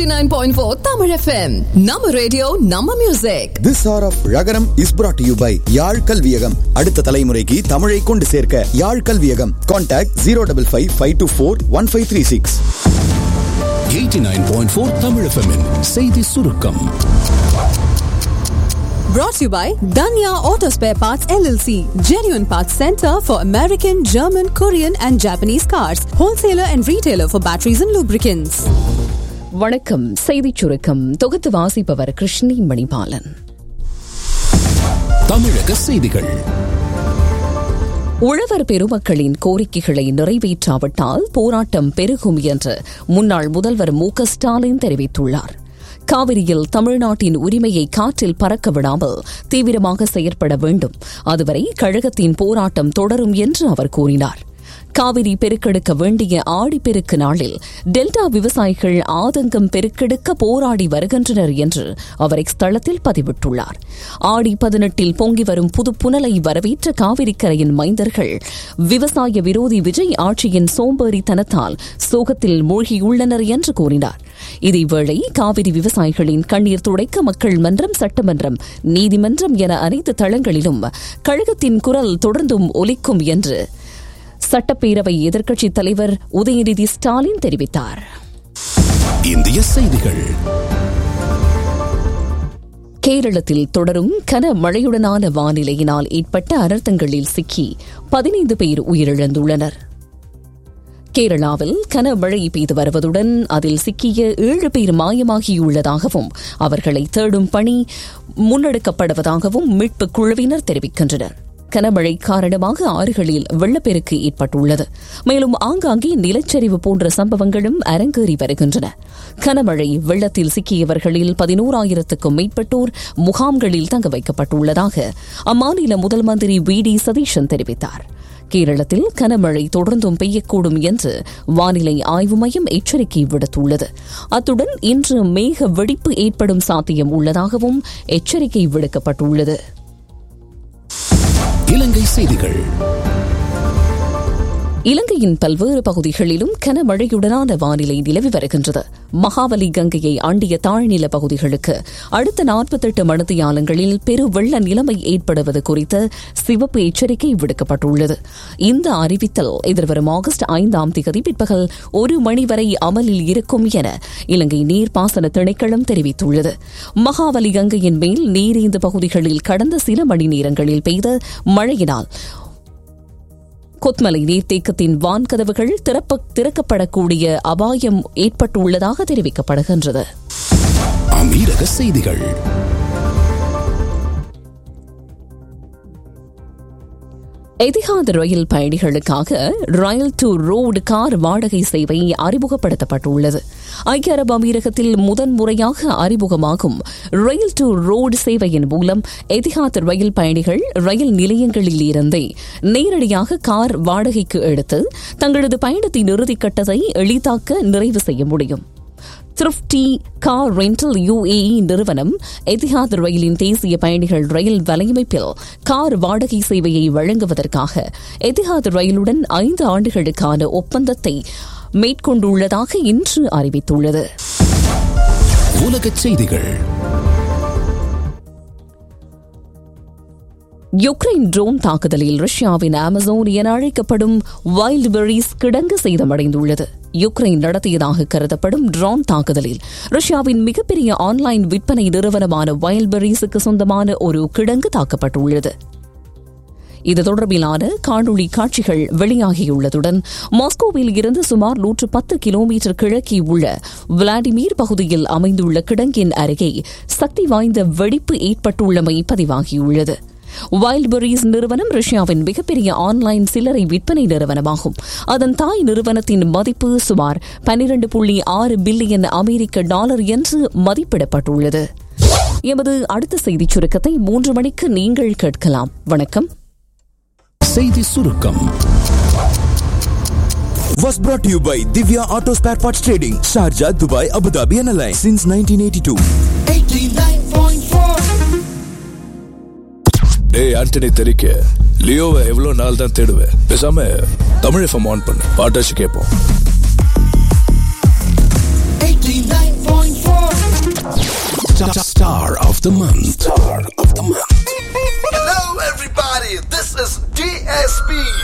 89.4 Tamil FM. நம்ம radio நம்ம music This hour of Ragaram is brought to you by Yarl Kalviyagam அடுத்த தலைமுறைக்கு தமிழை கொண்டு சேர்க்க Yarl Kalviyagam contact zero double five five two four one five three six 89.4 Tamil FM -இன் செய்தி சுருக்கம் brought to you by Danya Auto Spare Parts LLC. Genuine Parts Center for American, German, Korean and Japanese cars. Wholesaler and retailer for batteries and lubricants. வணக்கம் செய்திச் சுருக்கம் தொகுத்து வாசிப்பவர் கிருஷ்ணி மணிபாலன் தமிழக செய்திகள் உழவர் பெருமக்களின் கோரிக்கைகளை நிறைவேற்றாவிட்டால் போராட்டம் பெருகும் என்று முன்னாள் முதல்வர் மு க ஸ்டாலின் தெரிவித்துள்ளார் காவிரியில் தமிழ்நாட்டின் உரிமையை காற்றில் பறக்க விடாமல் தீவிரமாக செயற்பட வேண்டும் அதுவரை கழகத்தின் போராட்டம் தொடரும் என்று அவர் கூறினார் காவிரி பெருக்கெடுக்க வேண்டிய ஆடிப்பெருக்கு நாளில் டெல்டா விவசாயிகள் ஆதங்கம் பெருக்கெடுக்க போராடி வருகின்றனர் என்று அவர் இஸ்தளத்தில் பதிவிட்டுள்ளார் ஆடி பதினெட்டில் பொங்கி வரும் புதுப்புனலை வரவேற்ற காவிரிக்கரையின் மைந்தர்கள் விவசாய விரோதி விஜய் ஆட்சியின் சோம்பேறித்தனத்தால் சோகத்தில் மூழ்கியுள்ளனர் என்று கூறினார் இதேவேளை காவிரி விவசாயிகளின் கண்ணீர் துடைக்க மக்கள் மன்றம் சட்டமன்றம் நீதிமன்றம் என அனைத்து தளங்களிலும் கழகத்தின் குரல் தொடர்ந்தும் ஒலிக்கும் என்று சட்டப்பேரவை எதிர்க்கட்சித் தலைவர் உதயநிதி ஸ்டாலின் தெரிவித்தார் இந்திய செய்திகள் கேரளத்தில் தொடரும் கனமழையுடனான வானிலையினால் ஏற்பட்ட அனர்த்தங்களில் சிக்கி பதினைந்து பேர் உயிரிழந்துள்ளனர் கேரளாவில் கனமழை பெய்து வருவதுடன் அதில் சிக்கிய ஏழு பேர் மாயமாகியுள்ளதாகவும் அவர்களை தேடும் பணி முன்னெடுக்கப்படுவதாகவும் மீட்புக் குழுவினர் தெரிவிக்கின்றனர் கனமழை காரணமாக ஆறுகளில் வெள்ளப்பெருக்கு ஏற்பட்டுள்ளது மேலும் ஆங்காங்கே நிலச்சரிவு போன்ற சம்பவங்களும் அரங்கேறி வருகின்றன கனமழை வெள்ளத்தில் சிக்கியவர்களில் பதினோராயிரத்துக்கும் மேற்பட்டோர் முகாம்களில் தங்க வைக்கப்பட்டுள்ளதாக அம்மாநில முதல் மந்திரி வி டி சதீஷன் தெரிவித்தார் கேரளத்தில் கனமழை தொடர்ந்தும் பெய்யக்கூடும் என்று வானிலை ஆய்வு மையம் எச்சரிக்கை விடுத்துள்ளது அத்துடன் இன்று மேக வெடிப்பு ஏற்படும் சாத்தியம் உள்ளதாகவும் எச்சரிக்கை விடுக்கப்பட்டுள்ளது இலங்கை செய்திகள் இலங்கையின் பல்வேறு பகுதிகளிலும் கனமழையுடனான வானிலை நிலவி வருகின்றது மகாவலி கங்கையை ஆண்டிய தாழ்நில பகுதிகளுக்கு அடுத்த நாற்பத்தெட்டு மணித்தியாலங்களில் பெரு வெள்ள நிலைமை ஏற்படுவது குறித்த சிவப்பு எச்சரிக்கை விடுக்கப்பட்டுள்ளது இந்த அறிவித்தல் எதிர்வரும் ஆகஸ்ட் ஐந்தாம் தேதி பிற்பகல் ஒரு மணி வரை அமலில் இருக்கும் என இலங்கை நீர்ப்பாசன திணைக்களம் தெரிவித்துள்ளது மகாவலி கங்கையின் மேல் நீரேந்து பகுதிகளில் கடந்த சில மணி நேரங்களில் பெய்த மழையினால் கொத்மலை நீர்த்தேக்கத்தின் வான்கதவுகள் திறப்ப திறக்கப்படக்கூடிய அபாயம் ஏற்பட்டுள்ளதாக தெரிவிக்கப்படுகின்றது அமீரக செய்திகள் எதிகாத் ரயில் பயணிகளுக்காக ரயில் டு ரோடு கார் வாடகை சேவை அறிமுகப்படுத்தப்பட்டுள்ளது ஐக்கிய அரபு அமீரகத்தில் முதன்முறையாக அறிமுகமாகும் ரயில் டு ரோடு சேவையின் மூலம் எதிகாத் ரயில் பயணிகள் ரயில் நிலையங்களில் இருந்தே நேரடியாக கார் வாடகைக்கு எடுத்து தங்களது பயணத்தின் இறுதிக்கட்டத்தை எளிதாக்க நிறைவு செய்ய முடியும் திருப்டி கார் ரெண்டல் யுஏஇ நிறுவனம் எதிஹாத் ரயிலின் தேசிய பயணிகள் ரயில் வலையமைப்பில் கார் வாடகை சேவையை வழங்குவதற்காக எதிஹாத் ரயிலுடன் ஐந்து ஆண்டுகளுக்கான ஒப்பந்தத்தை மேற்கொண்டுள்ளதாக இன்று அறிவித்துள்ளது உலகச் செய்திகள் யுக்ரைன் ட்ரோன் தாக்குதலில் ரஷ்யாவின் அமசோன் என அழைக்கப்படும் வைல்ட் பெரிஸ் கிடங்கு சேதமடைந்துள்ளது யுக்ரைன் நடத்தியதாக கருதப்படும் ட்ரோன் தாக்குதலில் ரஷ்யாவின் மிகப்பெரிய ஆன்லைன் விற்பனை நிறுவனமான வைல்ட் பெரிஸுக்கு சொந்தமான ஒரு கிடங்கு தாக்கப்பட்டுள்ளது இது தொடர்பிலான காணொளி காட்சிகள் வெளியாகியுள்ளதுடன் மாஸ்கோவில் இருந்து சுமார் நூற்று பத்து கிலோமீட்டர் கிழக்கே உள்ள விளாடிமிர் பகுதியில் அமைந்துள்ள கிடங்கின் அருகே சக்தி வாய்ந்த வெடிப்பு ஏற்பட்டுள்ளமை பதிவாகியுள்ளது வைல்ட்பெரிஸ் நிறுவனம் ரஷ்யாவின் மிகப்பெரிய ஆன்லைன் சில்லறை விற்பனை நிறுவனமாகும் அதன் தாய் நிறுவனத்தின் மதிப்பு சுமார் பனிரண்டு புள்ளி ஆறு பில்லியன் அமெரிக்க டாலர் என்று மதிப்பிடப்பட்டுள்ளது எமது அடுத்த செய்திச் சுருக்கத்தை மூன்று மணிக்கு நீங்கள் கேட்கலாம் வணக்கம் செய்தி சுருக்கம் Was brought to you by Divya Auto Spare Parts Trading, Sharjah, Dubai, Abu Dhabi and Alliance since 1982. டேய் ஆண்டனி தெரிக்க லியோவை எவ்வளவு நாள் தான் தேடுவேன் பேசாம தமிழ் எஃப்எம் ஆன் பண்ணு பாட்டாச்சு கேட்போம் 89.4 the month. Star of the month. Hello, everybody. This is DSP.